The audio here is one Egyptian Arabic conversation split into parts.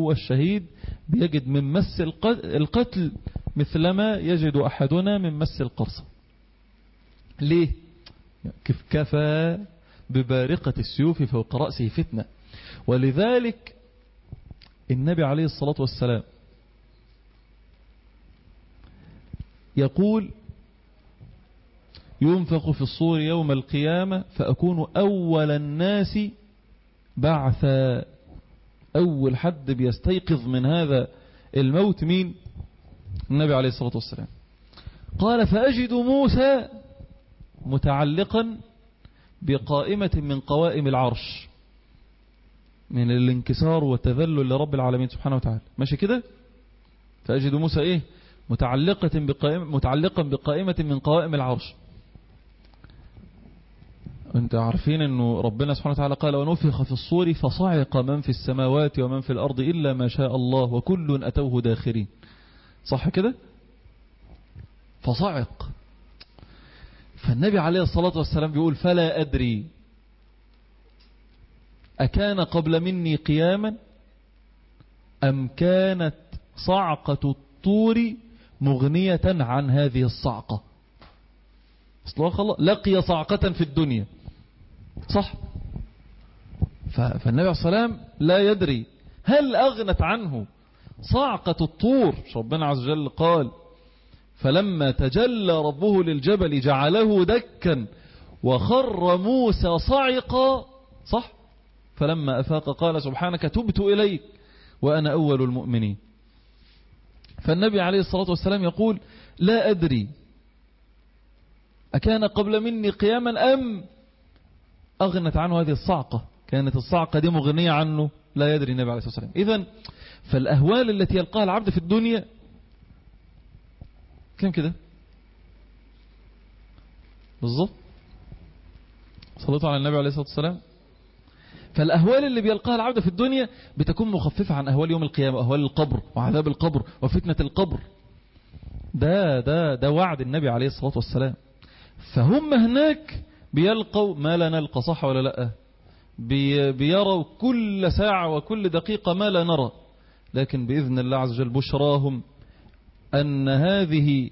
هو الشهيد بيجد من مس القتل مثلما يجد أحدنا من مس القرصة ليه كيف كفى ببارقة السيوف فوق رأسه فتنة ولذلك النبي عليه الصلاة والسلام يقول ينفق في الصور يوم القيامة فأكون أول الناس بعثا أول حد بيستيقظ من هذا الموت مين النبي عليه الصلاة والسلام قال فأجد موسى متعلقا بقائمة من قوائم العرش من الانكسار والتذلل لرب العالمين سبحانه وتعالى ماشي كده فأجد موسى إيه متعلقة بقائمة متعلقا بقائمة من قوائم العرش انت عارفين انه ربنا سبحانه وتعالى قال ونفخ في الصور فصعق من في السماوات ومن في الارض الا ما شاء الله وكل اتوه داخرين صح كده فصعق فالنبي عليه الصلاة والسلام بيقول فلا أدري أكان قبل مني قياما أم كانت صعقة الطور مغنية عن هذه الصعقة لقي صعقة في الدنيا صح فالنبي عليه الصلاة والسلام لا يدري هل أغنت عنه صعقة الطور ربنا عز وجل قال فلما تجلى ربه للجبل جعله دكا وخر موسى صعقا صح فلما أفاق قال سبحانك تبت إليك وأنا أول المؤمنين فالنبي عليه الصلاة والسلام يقول لا أدري أكان قبل مني قياما أم أغنت عنه هذه الصعقة كانت الصعقة دي مغنية عنه لا يدري النبي عليه الصلاة والسلام إذن فالأهوال التي يلقاها العبد في الدنيا كم كده بالضبط صليتوا على النبي عليه الصلاة والسلام فالأهوال اللي بيلقاها العبد في الدنيا بتكون مخففة عن أهوال يوم القيامة أهوال القبر وعذاب القبر وفتنة القبر ده ده ده وعد النبي عليه الصلاة والسلام فهم هناك بيلقوا ما لا نلقى صح ولا لا بي بيروا كل ساعة وكل دقيقة ما لا نرى لكن بإذن الله عز وجل بشراهم أن هذه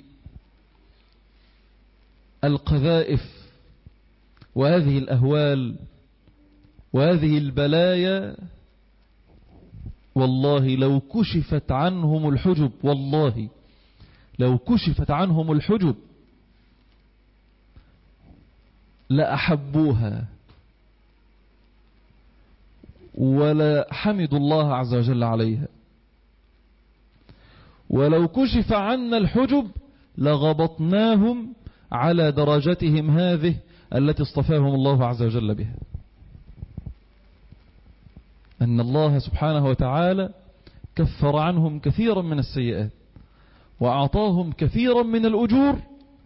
القذائف وهذه الأهوال وهذه البلايا والله لو كشفت عنهم الحجب والله لو كشفت عنهم الحجب لأحبوها ولا حمدوا الله عز وجل عليها ولو كشف عنا الحجب لغبطناهم على درجتهم هذه التي اصطفاهم الله عز وجل بها أن الله سبحانه وتعالى كفر عنهم كثيرا من السيئات وأعطاهم كثيرا من الأجور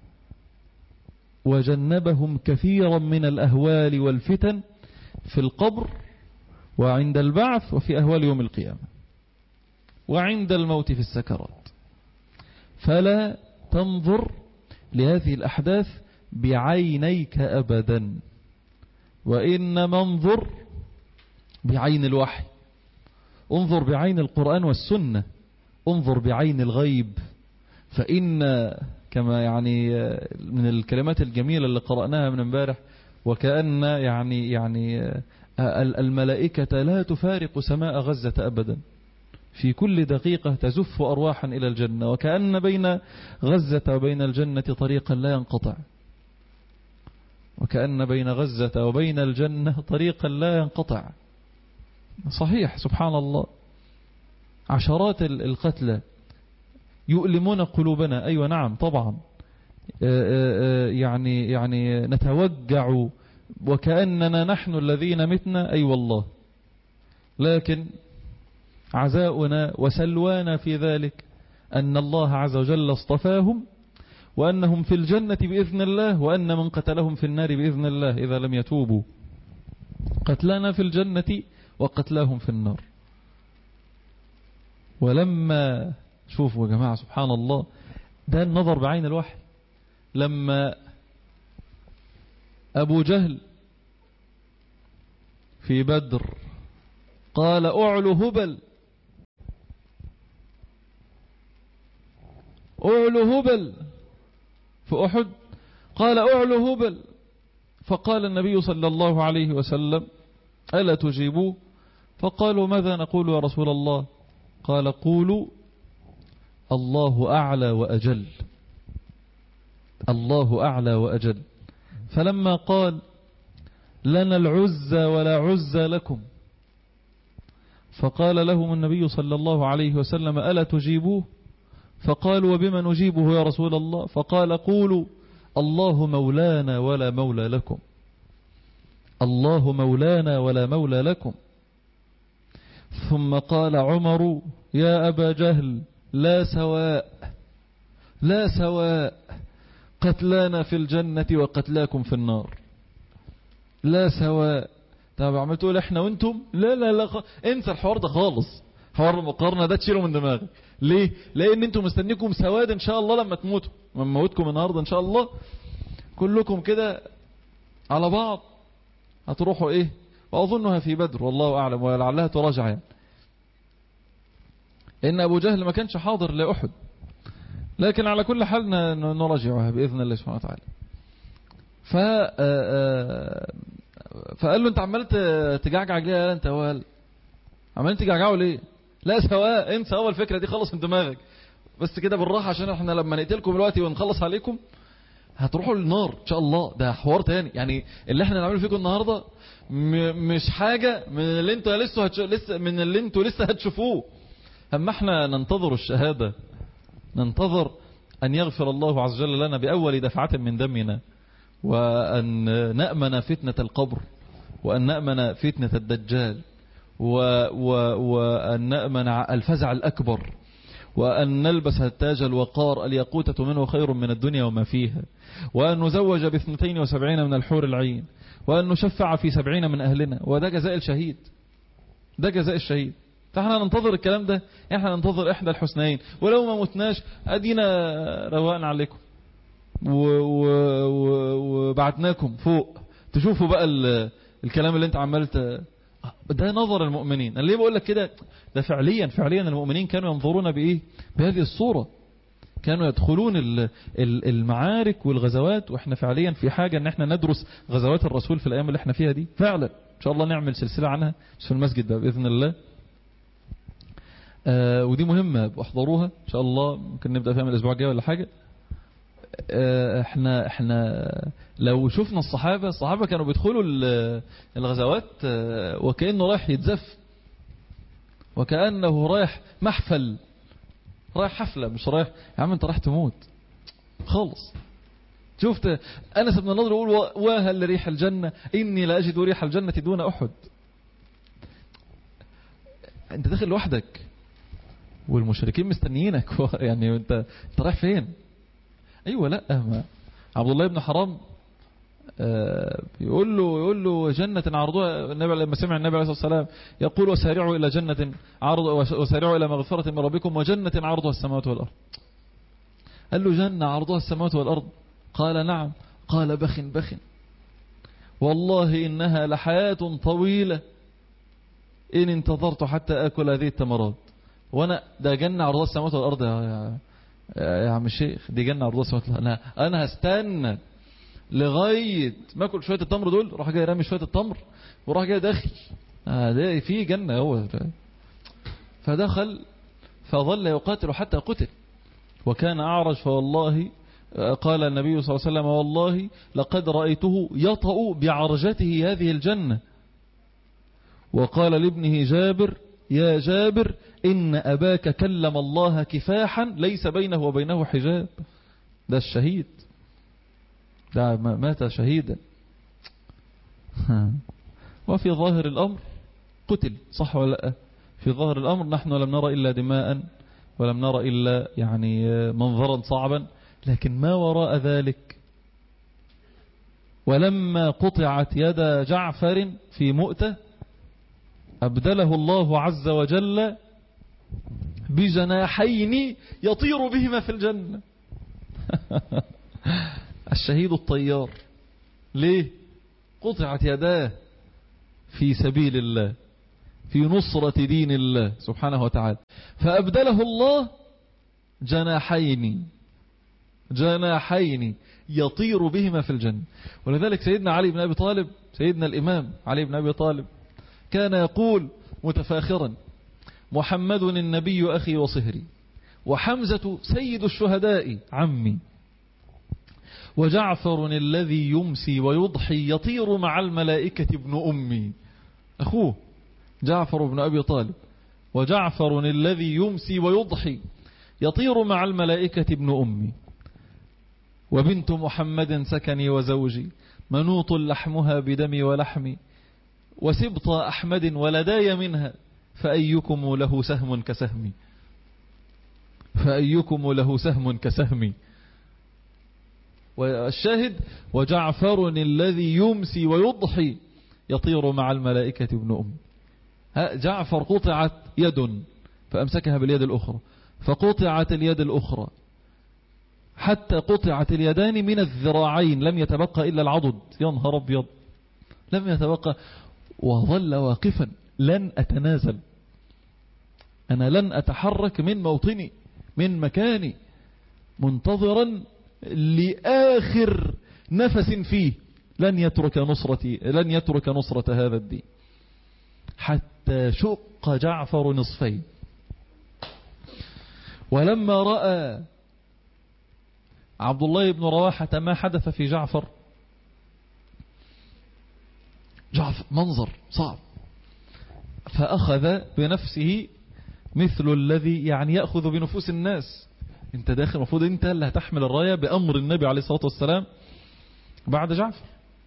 وجنبهم كثيرا من الأهوال والفتن في القبر وعند البعث وفي أهوال يوم القيامة وعند الموت في السكرات فلا تنظر لهذه الأحداث بعينيك أبدا وإن منظر بعين الوحي انظر بعين القرآن والسنة انظر بعين الغيب فإن كما يعني من الكلمات الجميلة اللي قرأناها من امبارح وكأن يعني يعني الملائكة لا تفارق سماء غزة أبدا في كل دقيقة تزف أرواحا إلى الجنة وكأن بين غزة وبين الجنة طريقا لا ينقطع وكأن بين غزة وبين الجنة طريقا لا ينقطع صحيح سبحان الله عشرات القتلى يؤلمون قلوبنا أيوة نعم طبعا يعني يعني نتوجع وكأننا نحن الذين متنا أي أيوة والله لكن عزاؤنا وسلوانا في ذلك أن الله عز وجل اصطفاهم وأنهم في الجنة بإذن الله وأن من قتلهم في النار بإذن الله إذا لم يتوبوا قتلنا في الجنة وقتلاهم في النار ولما شوفوا يا جماعة سبحان الله ده النظر بعين الوحي لما أبو جهل في بدر قال أعلو هبل أعلو هبل في أحد قال أعلو هبل فقال النبي صلى الله عليه وسلم ألا تجيبوه فقالوا ماذا نقول يا رسول الله قال قولوا الله أعلى وأجل الله أعلى وأجل فلما قال لنا العزى ولا عزى لكم فقال لهم النبي صلى الله عليه وسلم ألا تجيبوه فقالوا وبما نجيبه يا رسول الله فقال قولوا الله مولانا ولا مولى لكم الله مولانا ولا مولى لكم ثم قال عمر يا أبا جهل لا سواء لا سواء قتلانا في الجنة وقتلاكم في النار لا سواء طب عمال تقول احنا وانتم لا لا لا خ... انسى الحوار ده خالص حوار المقارنة ده تشيله من دماغك ليه لان انتم مستنيكم سواد ان شاء الله لما تموتوا لما موتكم النهاردة ان شاء الله كلكم كده على بعض هتروحوا ايه واظنها في بدر والله اعلم ولعلها تراجع يعني ان ابو جهل ما كانش حاضر لاحد لكن على كل حال نراجعها باذن الله سبحانه وتعالى ف فقال له انت عمال تجعجع ليه انت هو عمال تجعجعه ليه لا سواء انسى اول فكره دي خلص من دماغك بس كده بالراحه عشان احنا لما نقتلكم دلوقتي ونخلص عليكم هتروحوا للنار ان شاء الله ده حوار تاني يعني اللي احنا نعمله فيكم النهارده مش حاجه من اللي انتوا لسه هتش... لسه من اللي انتوا لسه هتشوفوه اما احنا ننتظر الشهاده ننتظر ان يغفر الله عز وجل لنا باول دفعه من دمنا وأن نأمن فتنة القبر وأن نأمن فتنة الدجال وأن نأمن الفزع الأكبر وأن نلبس التاج الوقار اليقوتة منه خير من الدنيا وما فيها وأن نزوج باثنتين وسبعين من الحور العين وأن نشفع في سبعين من أهلنا وده جزاء الشهيد ده جزاء الشهيد فاحنا ننتظر الكلام ده احنا ننتظر احدى الحسنين ولو ما متناش ادينا رواقنا عليكم وبعتناكم فوق تشوفوا بقى الكلام اللي انت عملت ده نظر المؤمنين انا ليه بقول لك كده ده فعليا فعليا المؤمنين كانوا ينظرون بايه بهذه الصورة كانوا يدخلون المعارك والغزوات واحنا فعليا في حاجة ان احنا ندرس غزوات الرسول في الايام اللي احنا فيها دي فعلا ان شاء الله نعمل سلسلة عنها في المسجد ده باذن الله آه ودي مهمة احضروها ان شاء الله ممكن نبدأ فيها من الاسبوع الجاي ولا حاجة احنا احنا لو شفنا الصحابة الصحابة كانوا بيدخلوا الغزوات وكأنه رايح يتزف وكأنه رايح محفل رايح حفلة مش رايح يا عم انت رايح تموت خالص شفت أنس بن النضر يقول واهل لريح الجنة إني لا أجد ريح الجنة دون أحد انت داخل لوحدك والمشركين مستنيينك يعني انت انت رايح فين ايوه لا ما عبد الله بن حرام آه يقول له يقول له جنة عرضها النبي لما سمع النبي عليه الصلاة والسلام يقول وسارعوا إلى جنة عرض وسارعوا إلى مغفرة من ربكم وجنة عرضها السماوات والأرض قال له جنة عرضها السماوات والأرض قال نعم قال بخ بخ والله إنها لحياة طويلة إن انتظرت حتى أكل هذه التمرات وأنا ده جنة عرضها السماوات والأرض يا, يا عم الشيخ دي جنة عرضها السماوات والأرض أنا, أنا هستنى لغاية ما اكل شوية التمر دول راح جاي رامي شوية التمر وراح جاي داخل آه ده في جنة هو فدخل فظل يقاتل حتى قتل وكان أعرج فوالله قال النبي صلى الله عليه وسلم والله لقد رأيته يطأ بعرجته هذه الجنة وقال لابنه جابر يا جابر إن أباك كلم الله كفاحا ليس بينه وبينه حجاب ده الشهيد ده مات شهيدا وفي ظاهر الأمر قتل صح ولا لا في ظاهر الأمر نحن لم نرى إلا دماء ولم نرى إلا يعني منظرا صعبا لكن ما وراء ذلك ولما قطعت يد جعفر في مؤتة أبدله الله عز وجل بجناحين يطير بهما في الجنة الشهيد الطيار ليه قطعت يداه في سبيل الله في نصرة دين الله سبحانه وتعالى فأبدله الله جناحين جناحين يطير بهما في الجنة ولذلك سيدنا علي بن أبي طالب سيدنا الإمام علي بن أبي طالب كان يقول متفاخرا محمد النبي أخي وصهري وحمزة سيد الشهداء عمي وجعفر الذي يمسي ويضحي يطير مع الملائكة ابن أمي أخوه جعفر بن أبي طالب وجعفر الذي يمسي ويضحي يطير مع الملائكة ابن أمي وبنت محمد سكني وزوجي منوط لحمها بدمي ولحمي وسبط أحمد ولداي منها فأيكم له سهم كسهمي فأيكم له سهم كسهمي والشاهد وجعفر الذي يمسي ويضحي يطير مع الملائكة ابن أم جعفر قطعت يد فأمسكها باليد الأخرى فقطعت اليد الأخرى حتى قطعت اليدان من الذراعين لم يتبقى إلا العضد ينهر أبيض لم يتبقى وظل واقفا لن أتنازل أنا لن أتحرك من موطني من مكاني منتظرا لآخر نفس فيه لن يترك نصرتي لن يترك نصرة هذا الدين حتى شق جعفر نصفين ولما رأى عبد الله بن رواحة ما حدث في جعفر جعفر منظر صعب فأخذ بنفسه مثل الذي يعني يأخذ بنفوس الناس انت داخل المفروض انت اللي هتحمل الراية بأمر النبي عليه الصلاة والسلام بعد جعفر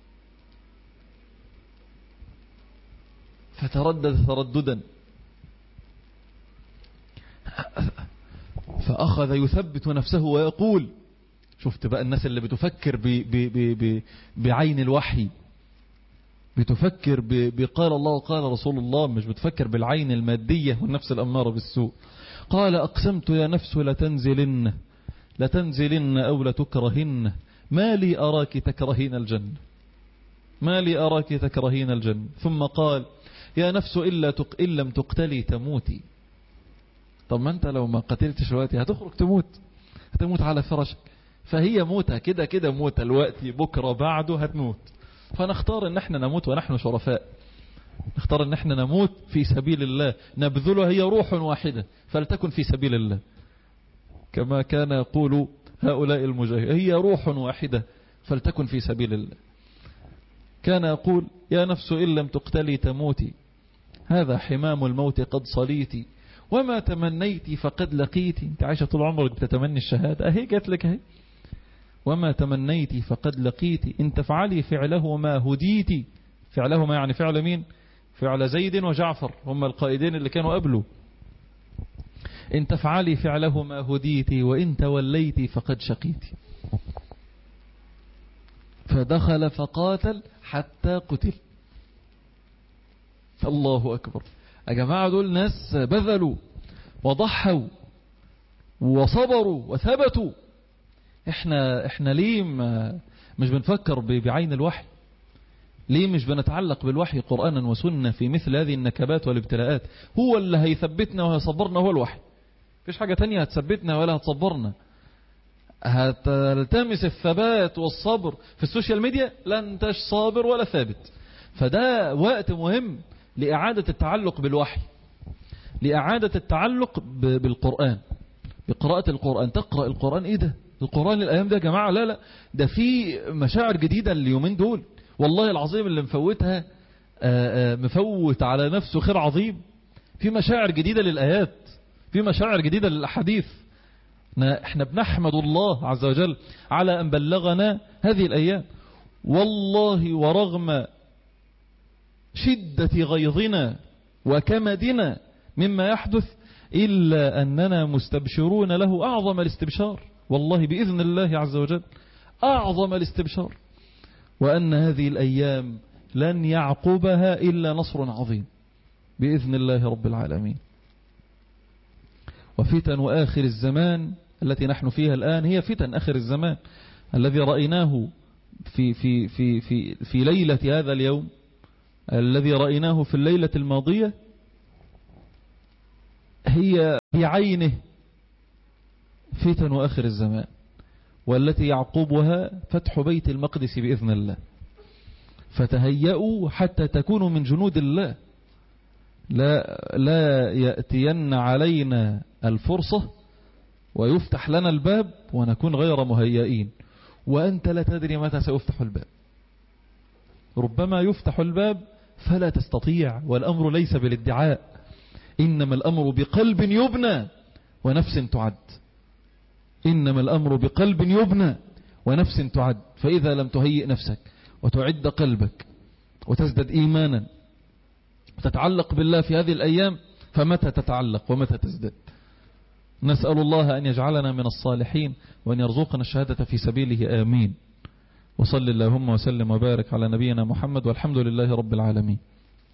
فتردد ترددا فأخذ يثبت نفسه ويقول شفت بقى الناس اللي بتفكر ب ب ب ب بعين الوحي بتفكر بقال الله وقال رسول الله مش بتفكر بالعين المادية والنفس الأمارة بالسوء قال أقسمت يا نفس لتنزلن لتنزلن أو لتكرهن ما لي أراك تكرهين الجنة ما لي أراك تكرهين الجنة ثم قال يا نفس إلا تق... إن لم تقتلي تموتي طب ما أنت لو ما قتلتش الوقت هتخرج تموت هتموت على فرشك فهي موتة كده كده موتة الوقت بكرة بعده هتموت فنختار ان احنا نموت ونحن شرفاء نختار ان احنا نموت في سبيل الله نبذلها هي روح واحدة فلتكن في سبيل الله كما كان يقول هؤلاء المجاهدين هي روح واحدة فلتكن في سبيل الله كان يقول يا نفس إن لم تقتلي تموتي هذا حمام الموت قد صليتي وما تمنيتي فقد لقيتي انت عايشة طول عمرك بتتمني الشهادة اهي جات لك اهي وما تمنيتي فقد لقيتي إن تفعلي فعله ما هديتي فعله ما يعني فعل مين فعل زيد وجعفر هم القائدين اللي كانوا قبله إن تفعلي فعله ما هديتي وإن توليتي فقد شقيتي فدخل فقاتل حتى قتل الله أكبر يا جماعة دول ناس بذلوا وضحوا وصبروا وثبتوا احنا احنا ليه مش بنفكر بعين الوحي ليه مش بنتعلق بالوحي قرآنا وسنة في مثل هذه النكبات والابتلاءات هو اللي هيثبتنا وهيصبرنا هو الوحي فيش حاجة تانية هتثبتنا ولا هتصبرنا هتلتمس الثبات والصبر في السوشيال ميديا لا انتش صابر ولا ثابت فده وقت مهم لإعادة التعلق بالوحي لإعادة التعلق بالقرآن بقراءة القرآن تقرأ القرآن ايه ده القرآن الأيام ده يا جماعة لا لا ده في مشاعر جديدة اليومين دول والله العظيم اللي مفوتها مفوت على نفسه خير عظيم في مشاعر جديدة للآيات في مشاعر جديدة للأحاديث احنا بنحمد الله عز وجل على أن بلغنا هذه الأيام والله ورغم شدة غيظنا وكمدنا مما يحدث إلا أننا مستبشرون له أعظم الاستبشار والله بإذن الله عز وجل أعظم الاستبشار وأن هذه الأيام لن يعقبها إلا نصر عظيم بإذن الله رب العالمين وفتن آخر الزمان التي نحن فيها الآن هي فتن آخر الزمان الذي رأيناه في, في, في, في, في ليلة هذا اليوم الذي رأيناه في الليلة الماضية هي بعينه فتن آخر الزمان والتي يعقبها فتح بيت المقدس بإذن الله فتهيأوا حتى تكونوا من جنود الله لا, لا يأتين علينا الفرصة ويفتح لنا الباب ونكون غير مهيئين وأنت لا تدري متى سيفتح الباب ربما يفتح الباب فلا تستطيع والأمر ليس بالادعاء إنما الأمر بقلب يبنى ونفس تعد إنما الأمر بقلب يبنى ونفس تعد فإذا لم تهيئ نفسك وتعد قلبك وتزدد إيمانا وتتعلق بالله في هذه الأيام فمتى تتعلق ومتى تزدد نسأل الله أن يجعلنا من الصالحين وأن يرزقنا الشهادة في سبيله آمين وصل اللهم وسلم وبارك على نبينا محمد والحمد لله رب العالمين